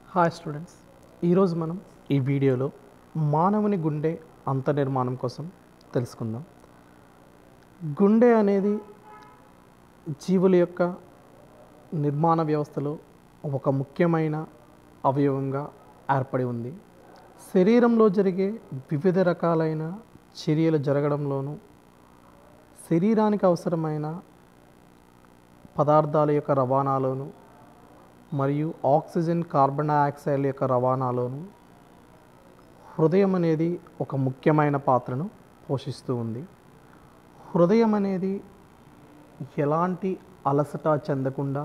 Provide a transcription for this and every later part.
hi students ఈరోజు మనం ఈ వీడియోలో మానవుని గుండె అంతర్నిర్మాణం కోసం తెలుసుకుందాం గుండె అనేది జీవుల యొక్క నిర్మాణ వ్యవస్థలో ఒక ముఖ్యమైన అవయవంగా ఏర్పడి ఉంది శరీరంలో జరిగే వివిధ రకాలైన చర్యలు జరగడంలోనూ శరీరానికి అవసరమైన పదార్థాల యొక్క రవాణాలోను మరియు ఆక్సిజన్ కార్బన్ డయాక్సైడ్ యొక్క రవాణాలోను హృదయం అనేది ఒక ముఖ్యమైన పాత్రను పోషిస్తూ ఉంది హృదయం అనేది ఎలాంటి అలసట చెందకుండా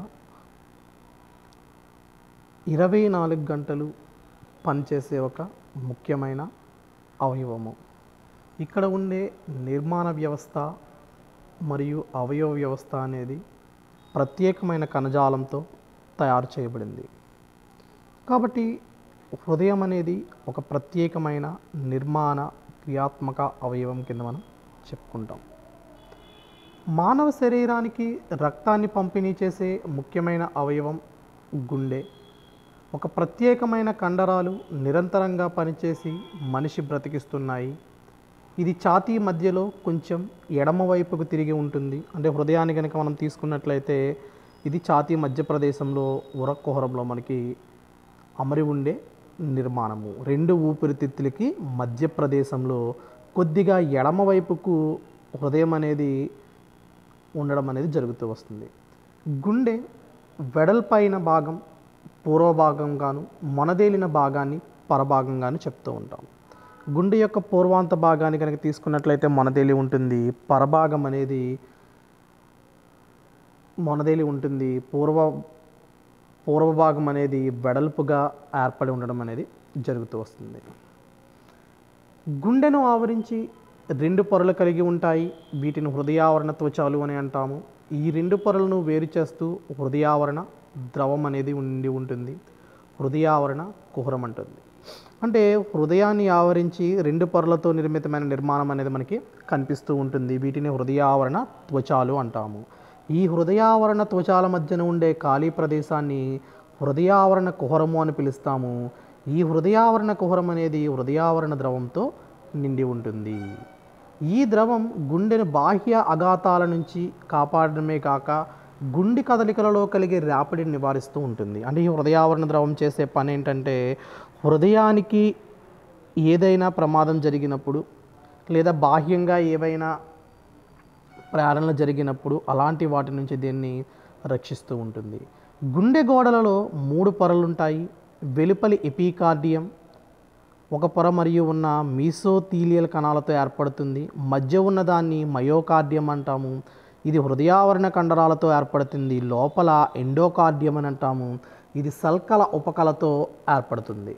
ఇరవై నాలుగు గంటలు పనిచేసే ఒక ముఖ్యమైన అవయవము ఇక్కడ ఉండే నిర్మాణ వ్యవస్థ మరియు అవయవ వ్యవస్థ అనేది ప్రత్యేకమైన కణజాలంతో తయారు చేయబడింది కాబట్టి హృదయం అనేది ఒక ప్రత్యేకమైన నిర్మాణ క్రియాత్మక అవయవం కింద మనం చెప్పుకుంటాం మానవ శరీరానికి రక్తాన్ని పంపిణీ చేసే ముఖ్యమైన అవయవం గుండె ఒక ప్రత్యేకమైన కండరాలు నిరంతరంగా పనిచేసి మనిషి బ్రతికిస్తున్నాయి ఇది ఛాతీ మధ్యలో కొంచెం ఎడమ వైపుకు తిరిగి ఉంటుంది అంటే హృదయాన్ని కనుక మనం తీసుకున్నట్లయితే ఇది ఛాతీ మధ్య ప్రదేశంలో ఉరక్కుహరంలో మనకి అమరి ఉండే నిర్మాణము రెండు ఊపిరితిత్తులకి మధ్య ప్రదేశంలో కొద్దిగా ఎడమ వైపుకు హృదయం అనేది ఉండడం అనేది జరుగుతూ వస్తుంది గుండె వెడల్పైన భాగం పూర్వ భాగంగాను మనదేలిన భాగాన్ని పరభాగంగాను చెప్తూ ఉంటాం గుండె యొక్క పూర్వాంత భాగాన్ని కనుక తీసుకున్నట్లయితే మనదేలి ఉంటుంది పరభాగం అనేది మొనదేలి ఉంటుంది పూర్వ పూర్వ భాగం అనేది వెడల్పుగా ఏర్పడి ఉండడం అనేది జరుగుతూ వస్తుంది గుండెను ఆవరించి రెండు పొరలు కలిగి ఉంటాయి వీటిని హృదయావరణ త్వచాలు అని అంటాము ఈ రెండు పొరలను వేరు చేస్తూ హృదయావరణ ద్రవం అనేది ఉండి ఉంటుంది హృదయావరణ కుహరం అంటుంది అంటే హృదయాన్ని ఆవరించి రెండు పొరలతో నిర్మితమైన నిర్మాణం అనేది మనకి కనిపిస్తూ ఉంటుంది వీటిని హృదయావరణ త్వచాలు అంటాము ఈ హృదయావరణ త్వచాల మధ్యన ఉండే ఖాళీ ప్రదేశాన్ని హృదయావరణ కుహరము అని పిలుస్తాము ఈ హృదయావరణ కుహరం అనేది హృదయావరణ ద్రవంతో నిండి ఉంటుంది ఈ ద్రవం గుండెను బాహ్య అఘాతాల నుంచి కాపాడడమే కాక గుండె కదలికలలో కలిగే ర్యాపిడిని నివారిస్తూ ఉంటుంది అంటే ఈ హృదయావరణ ద్రవం చేసే పని ఏంటంటే హృదయానికి ఏదైనా ప్రమాదం జరిగినప్పుడు లేదా బాహ్యంగా ఏవైనా ప్రేరణలు జరిగినప్పుడు అలాంటి వాటి నుంచి దీన్ని రక్షిస్తూ ఉంటుంది గుండె గోడలలో మూడు పొరలు ఉంటాయి వెలుపలి ఎపికార్డియం ఒక పొర మరియు ఉన్న మీసోథీలియల్ కణాలతో ఏర్పడుతుంది మధ్య ఉన్న దాన్ని మయోకార్డియం అంటాము ఇది హృదయావరణ కండరాలతో ఏర్పడుతుంది లోపల ఎండోకార్డియం అని అంటాము ఇది సల్కల ఉపకలతో ఏర్పడుతుంది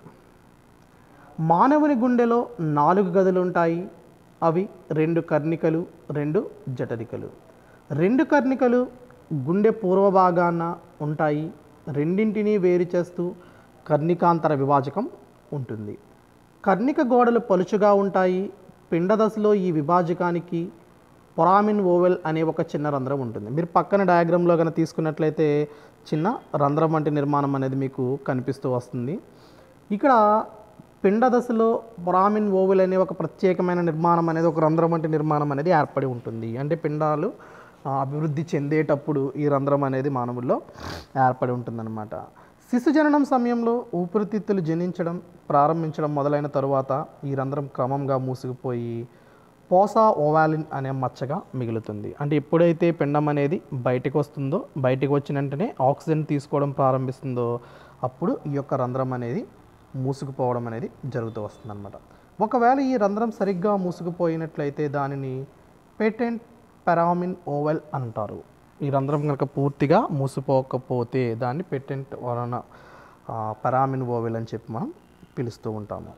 మానవుని గుండెలో నాలుగు గదులు ఉంటాయి అవి రెండు కర్ణికలు రెండు జఠరికలు రెండు కర్ణికలు గుండె పూర్వ భాగాన ఉంటాయి రెండింటినీ వేరు చేస్తూ కర్ణికాంతర విభాజకం ఉంటుంది కర్ణిక గోడలు పలుచుగా ఉంటాయి పిండ దశలో ఈ విభాజకానికి పొరామిన్ ఓవెల్ అనే ఒక చిన్న రంధ్రం ఉంటుంది మీరు పక్కన డయాగ్రామ్లో కనుక తీసుకున్నట్లయితే చిన్న రంధ్రం వంటి నిర్మాణం అనేది మీకు కనిపిస్తూ వస్తుంది ఇక్కడ పిండ దశలో పొరామిన్ ఓవెల్ అనే ఒక ప్రత్యేకమైన నిర్మాణం అనేది ఒక రంధ్రం వంటి నిర్మాణం అనేది ఏర్పడి ఉంటుంది అంటే పిండాలు ఆ, అభివృద్ధి చెందేటప్పుడు ఈ రంధ్రం అనేది మానవుల్లో ఏర్పడి ఉంటుందన్నమాట శిశు జననం సమయంలో ఊపిరితిత్తులు జనించడం ప్రారంభించడం మొదలైన తరువాత ఈ రంధ్రం క్రమంగా మూసుకుపోయి పోసా ఓవాలిన్ అనే మచ్చగా మిగులుతుంది అంటే ఎప్పుడైతే పిండం అనేది బయటకు వస్తుందో బయటకు వచ్చిన వెంటనే ఆక్సిజన్ తీసుకోవడం ప్రారంభిస్తుందో అప్పుడు ఈ యొక్క రంధ్రం అనేది మూసుకుపోవడం అనేది జరుగుతూ వస్తుందన్నమాట ఒకవేళ ఈ రంధ్రం సరిగ్గా మూసుకుపోయినట్లయితే దానిని పేటెంట్ పెరామిన్ ఓవెల్ అంటారు ఈ రంధ్రం కనుక పూర్తిగా మూసిపోకపోతే దాన్ని పెటెంట్ వలన పెరామిన్ ఓవెల్ అని చెప్పి మనం పిలుస్తూ ఉంటాము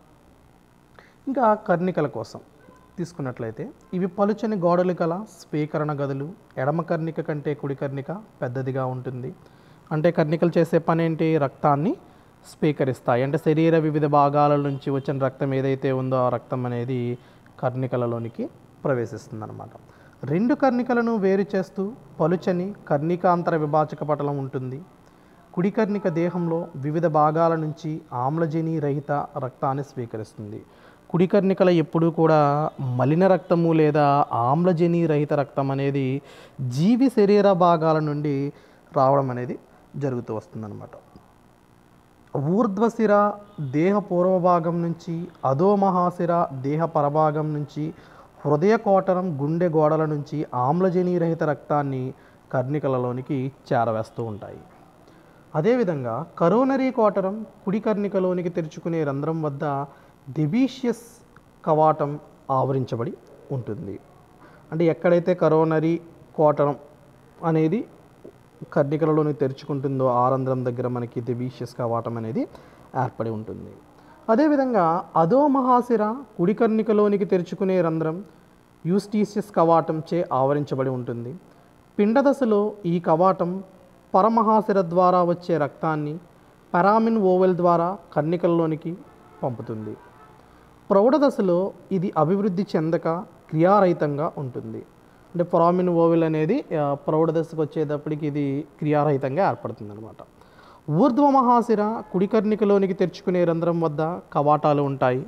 ఇంకా కర్ణికల కోసం తీసుకున్నట్లయితే ఇవి పలుచని గోడలు గల స్వీకరణ గదులు ఎడమ కర్ణిక కంటే కుడి కర్ణిక పెద్దదిగా ఉంటుంది అంటే కర్ణికలు చేసే పని ఏంటి రక్తాన్ని స్వీకరిస్తాయి అంటే శరీర వివిధ భాగాల నుంచి వచ్చిన రక్తం ఏదైతే ఉందో ఆ రక్తం అనేది కర్ణికలలోనికి ప్రవేశిస్తుంది రెండు కర్ణికలను వేరు చేస్తూ పలుచని కర్ణికాంతర విభాజక పటలం ఉంటుంది కుడికర్ణిక దేహంలో వివిధ భాగాల నుంచి ఆమ్లజని రహిత రక్తాన్ని స్వీకరిస్తుంది కుడికర్ణికల ఎప్పుడూ కూడా మలిన రక్తము లేదా ఆమ్లజని రహిత రక్తం అనేది జీవి శరీర భాగాల నుండి రావడం అనేది జరుగుతూ వస్తుందన్నమాట ఊర్ధ్వశిర దేహ పూర్వ భాగం నుంచి అధోమహాశిర దేహ పరభాగం నుంచి హృదయ కోటరం గుండె గోడల నుంచి ఆమ్లజని రహిత రక్తాన్ని కర్ణికలలోనికి చేరవేస్తూ ఉంటాయి అదేవిధంగా కరోనరీ కోటరం కుడి కర్ణికలోనికి తెరుచుకునే రంధ్రం వద్ద డెబీషియస్ కవాటం ఆవరించబడి ఉంటుంది అంటే ఎక్కడైతే కరోనరీ కోటరం అనేది కర్ణికలలోని తెరుచుకుంటుందో ఆ రంధ్రం దగ్గర మనకి డెబీషియస్ కవాటం అనేది ఏర్పడి ఉంటుంది అదేవిధంగా అధోమహాశిర కుడి కర్ణికలోనికి తెరుచుకునే రంధ్రం యూస్టీసియస్ కవాటం చే ఆవరించబడి ఉంటుంది పిండదశలో ఈ కవాటం పరమహాశిర ద్వారా వచ్చే రక్తాన్ని పెరామిన్ ఓవెల్ ద్వారా కర్ణికల్లోనికి పంపుతుంది ప్రౌఢ దశలో ఇది అభివృద్ధి చెందక క్రియారహితంగా ఉంటుంది అంటే పొరామిన్ ఓవెల్ అనేది ఆ, ప్రౌఢ దశకు వచ్చేటప్పటికి ఇది క్రియారహితంగా ఏర్పడుతుంది అనమాట ఊర్ధ్వ మహాశిర కుడికర్ణికలోనికి తెరుచుకునే రంధ్రం వద్ద కవాటాలు ఉంటాయి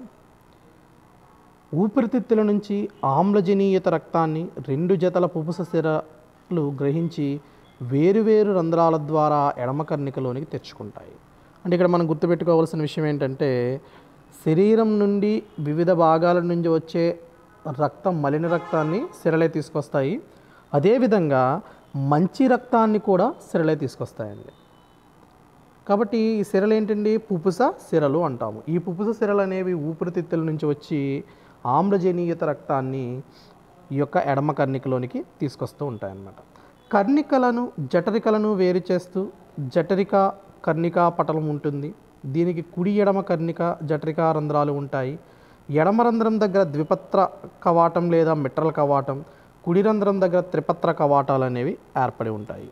ఊపిరితిత్తుల నుంచి ఆమ్లజనీయత రక్తాన్ని రెండు జతల పుపుస సిరలు గ్రహించి వేరువేరు రంధ్రాల ద్వారా ఎడమ కర్ణికలోనికి తెచ్చుకుంటాయి అంటే ఇక్కడ మనం గుర్తుపెట్టుకోవాల్సిన విషయం ఏంటంటే శరీరం నుండి వివిధ భాగాల నుంచి వచ్చే రక్తం మలిన రక్తాన్ని సిరలే తీసుకొస్తాయి అదేవిధంగా మంచి రక్తాన్ని కూడా సిరలే తీసుకొస్తాయండి కాబట్టి ఈ సిరలు ఏంటండి పుపుస సిరలు అంటాము ఈ పుపుస సిరలు అనేవి ఊపిరితిత్తుల నుంచి వచ్చి ఆమ్లజనీయత రక్తాన్ని ఈ యొక్క ఎడమ కర్ణికలోనికి తీసుకొస్తూ ఉంటాయన్నమాట కర్ణికలను జఠరికలను వేరు చేస్తూ జఠరిక కర్ణికా పటలం ఉంటుంది దీనికి కుడి ఎడమ కర్ణిక జఠరికా రంధ్రాలు ఉంటాయి ఎడమ రంధ్రం దగ్గర ద్విపత్ర కవాటం లేదా మిట్రల్ కవాటం కుడి రంధ్రం దగ్గర త్రిపత్ర కవాటాలు అనేవి ఏర్పడి ఉంటాయి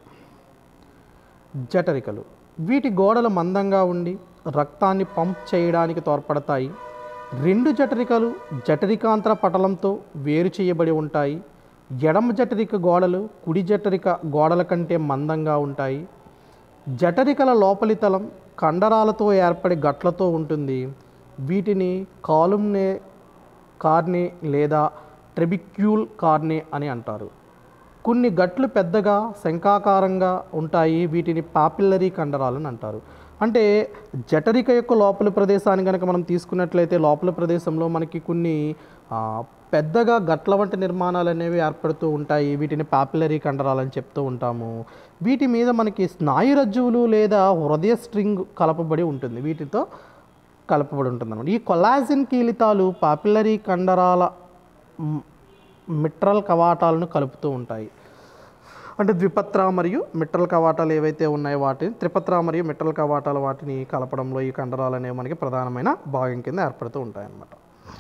జఠరికలు వీటి గోడలు మందంగా ఉండి రక్తాన్ని పంప్ చేయడానికి తోడ్పడతాయి రెండు జఠరికలు జఠరికాంతర పటలంతో వేరు చేయబడి ఉంటాయి ఎడమ జఠరిక గోడలు కుడి జఠరిక గోడల కంటే మందంగా ఉంటాయి జఠరికల లోపలి తలం కండరాలతో ఏర్పడి గట్లతో ఉంటుంది వీటిని కాలుమ్నే కార్నే లేదా ట్రెబిక్యూల్ కార్నే అని అంటారు కొన్ని గట్లు పెద్దగా శంఖాకారంగా ఉంటాయి వీటిని పాపిల్లరీ కండరాలని అంటారు అంటే జఠరిక యొక్క లోపలి ప్రదేశాన్ని కనుక మనం తీసుకున్నట్లయితే లోపల ప్రదేశంలో మనకి కొన్ని ఆ, పెద్దగా గట్ల వంటి నిర్మాణాలు అనేవి ఏర్పడుతూ ఉంటాయి వీటిని పాపిలరీ కండరాలు అని చెప్తూ ఉంటాము వీటి మీద మనకి స్నాయురజ్జువులు లేదా హృదయ స్ట్రింగ్ కలపబడి ఉంటుంది వీటితో కలపబడి ఉంటుంది అన్నమాట ఈ కొలాజిన్ కీలితాలు పాపిలరీ కండరాల మ్, మిట్రల్ కవాటాలను కలుపుతూ ఉంటాయి అంటే ద్విపత్ర మరియు మిట్రల్ కవాటాలు ఏవైతే ఉన్నాయో వాటిని త్రిపత్ర మరియు మిట్రల్ కవాటాలు వాటిని కలపడంలో ఈ కండరాలు అనేవి మనకి ప్రధానమైన భాగం కింద ఏర్పడుతూ ఉంటాయి అన్నమాట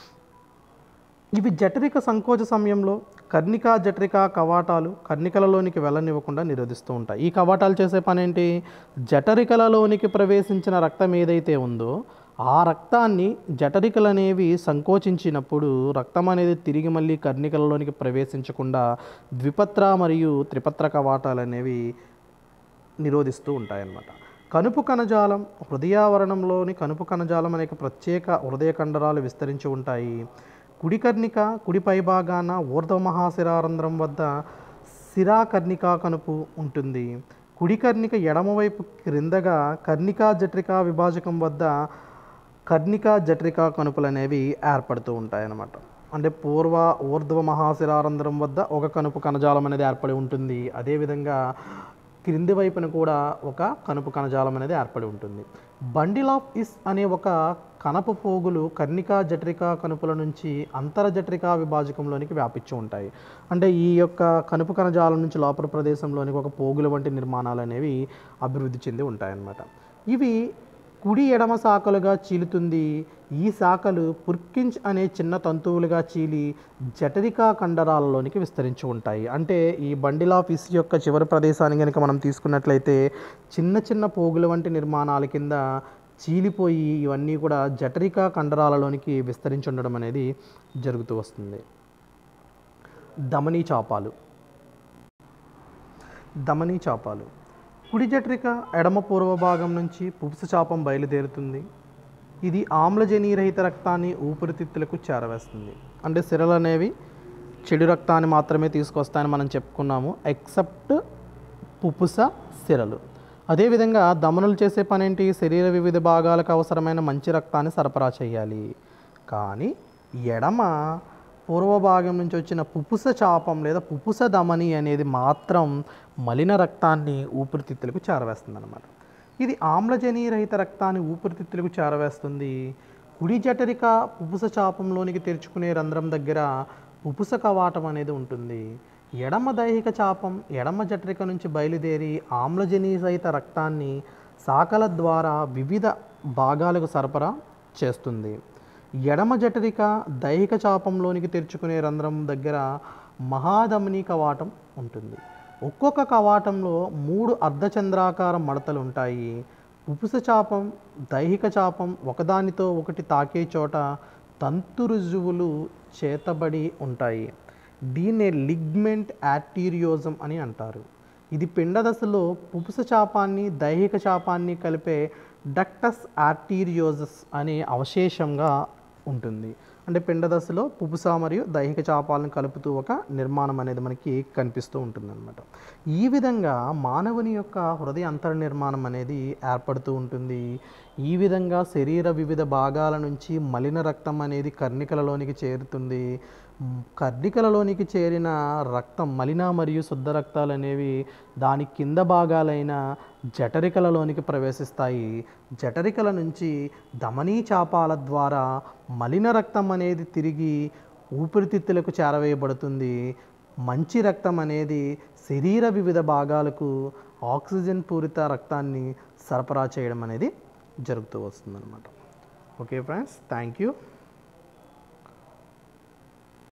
ఇవి జఠరిక సంకోచ సమయంలో కర్ణికా జఠరికా కవాటాలు కర్ణికలలోనికి వెళ్ళనివ్వకుండా నిరోధిస్తూ ఉంటాయి ఈ కవాటాలు చేసే పని ఏంటి జఠరికలలోనికి ప్రవేశించిన రక్తం ఏదైతే ఉందో ఆ రక్తాన్ని జఠరికలు అనేవి సంకోచించినప్పుడు రక్తం అనేది తిరిగి మళ్ళీ కర్ణికలలోనికి ప్రవేశించకుండా ద్విపత్ర మరియు త్రిపత్ర కవాటాలు అనేవి నిరోధిస్తూ ఉంటాయన్నమాట కనుపు కణజాలం హృదయావరణంలోని కనుపు కణజాలం అనేక ప్రత్యేక హృదయ కండరాలు విస్తరించి ఉంటాయి కుడి కర్ణిక కుడి పైభాగాన ఊర్ధ్వ మహాశిరారంధ్రం వద్ద శిరాకర్ణికా కనుపు ఉంటుంది కుడి కర్ణిక ఎడమవైపు క్రిందగా కర్ణికా జట్రికా విభాజకం వద్ద కర్ణికా జట్రికా కనుపులు అనేవి ఏర్పడుతూ ఉంటాయన్నమాట అంటే పూర్వ ఊర్ధ్వ మహాశిరారంధ్రం వద్ద ఒక కనుపు కణజాలం అనేది ఏర్పడి ఉంటుంది అదేవిధంగా క్రింది వైపున కూడా ఒక కనుపు కణజాలం అనేది ఏర్పడి ఉంటుంది బండిల్ ఆఫ్ ఇస్ అనే ఒక కనప పోగులు కర్ణికా జఠరికా కనుపుల నుంచి అంతర జఠరికా విభాజకంలోనికి వ్యాపించి ఉంటాయి అంటే ఈ యొక్క కనుపు కణజాలం నుంచి లోపల ప్రదేశంలోనికి ఒక పోగుల వంటి నిర్మాణాలు అనేవి అభివృద్ధి చెంది ఉంటాయన్నమాట ఇవి కుడి ఎడమ శాఖలుగా చీలుతుంది ఈ శాఖలు పుర్కించ్ అనే చిన్న తంతువులుగా చీలి జఠరికా కండరాలలోనికి విస్తరించి ఉంటాయి అంటే ఈ బండిల్ ఆఫ్ ఇస్ యొక్క చివరి ప్రదేశాన్ని కనుక మనం తీసుకున్నట్లయితే చిన్న చిన్న పోగుల వంటి నిర్మాణాల కింద చీలిపోయి ఇవన్నీ కూడా జఠరికా కండరాలలోనికి విస్తరించి ఉండడం అనేది జరుగుతూ వస్తుంది ధమనీ చాపాలు ధమనీ చాపాలు కుడి జఠరిక ఎడమ పూర్వ భాగం నుంచి పుప్స చాపం బయలుదేరుతుంది ఇది ఆమ్లజనీరహిత రక్తాన్ని ఊపిరితిత్తులకు చేరవేస్తుంది అంటే సిరలు అనేవి చెడు రక్తాన్ని మాత్రమే తీసుకొస్తాయని మనం చెప్పుకున్నాము ఎక్సెప్ట్ పుపుస సిరలు అదేవిధంగా దమనులు చేసే పని ఏంటి శరీర వివిధ భాగాలకు అవసరమైన మంచి రక్తాన్ని సరఫరా చేయాలి కానీ ఎడమ పూర్వ భాగం నుంచి వచ్చిన పుపుస చాపం లేదా పుపుస దమని అనేది మాత్రం మలిన రక్తాన్ని ఊపిరితిత్తులకు చేరవేస్తుంది అనమాట ఇది ఆమ్లజనీరహిత రక్తాన్ని ఊపిరితిత్తులకు చేరవేస్తుంది కుడి జఠరిక పుపుస చాపంలోనికి తెరుచుకునే రంధ్రం దగ్గర పుపుస కవాటం అనేది ఉంటుంది ఎడమ దైహిక చాపం ఎడమ జఠరిక నుంచి బయలుదేరి ఆమ్లజనీరహిత రక్తాన్ని శాఖల ద్వారా వివిధ భాగాలకు సరఫరా చేస్తుంది ఎడమ జఠరిక దైహిక చాపంలోనికి తెరుచుకునే రంధ్రం దగ్గర మహాధమని కవాటం ఉంటుంది ఒక్కొక్క కవాటంలో మూడు అర్ధచంద్రాకార మడతలు ఉంటాయి ఉపుస చాపం దైహిక చాపం ఒకదానితో ఒకటి తాకే చోట తంతు రుజువులు చేతబడి ఉంటాయి దీన్నే లిగ్మెంట్ యాటీరియోజం అని అంటారు ఇది పిండ దశలో పుపుస చాపాన్ని దైహిక చాపాన్ని కలిపే డక్టస్ ఆర్టీరియోజస్ అనే అవశేషంగా ఉంటుంది అంటే పిండ దశలో పుపుస మరియు దైహిక చాపాలను కలుపుతూ ఒక నిర్మాణం అనేది మనకి కనిపిస్తూ ఉంటుందన్నమాట ఈ విధంగా మానవుని యొక్క హృదయ అంతర్ నిర్మాణం అనేది ఏర్పడుతూ ఉంటుంది ఈ విధంగా శరీర వివిధ భాగాల నుంచి మలిన రక్తం అనేది కర్ణికలలోనికి చేరుతుంది మ్, కర్ణికలలోనికి చేరిన రక్తం మలిన మరియు శుద్ధ రక్తాలు అనేవి దాని కింద భాగాలైన జఠరికలలోనికి ప్రవేశిస్తాయి జఠరికల నుంచి ధమనీ చాపాల ద్వారా మలిన రక్తం అనేది తిరిగి ఊపిరితిత్తులకు చేరవేయబడుతుంది మంచి రక్తం అనేది శరీర వివిధ భాగాలకు ఆక్సిజన్ పూరిత రక్తాన్ని సరఫరా చేయడం అనేది జరుగుతూ వస్తుందన్నమాట ఓకే ఫ్రెండ్స్ థ్యాంక్ యూ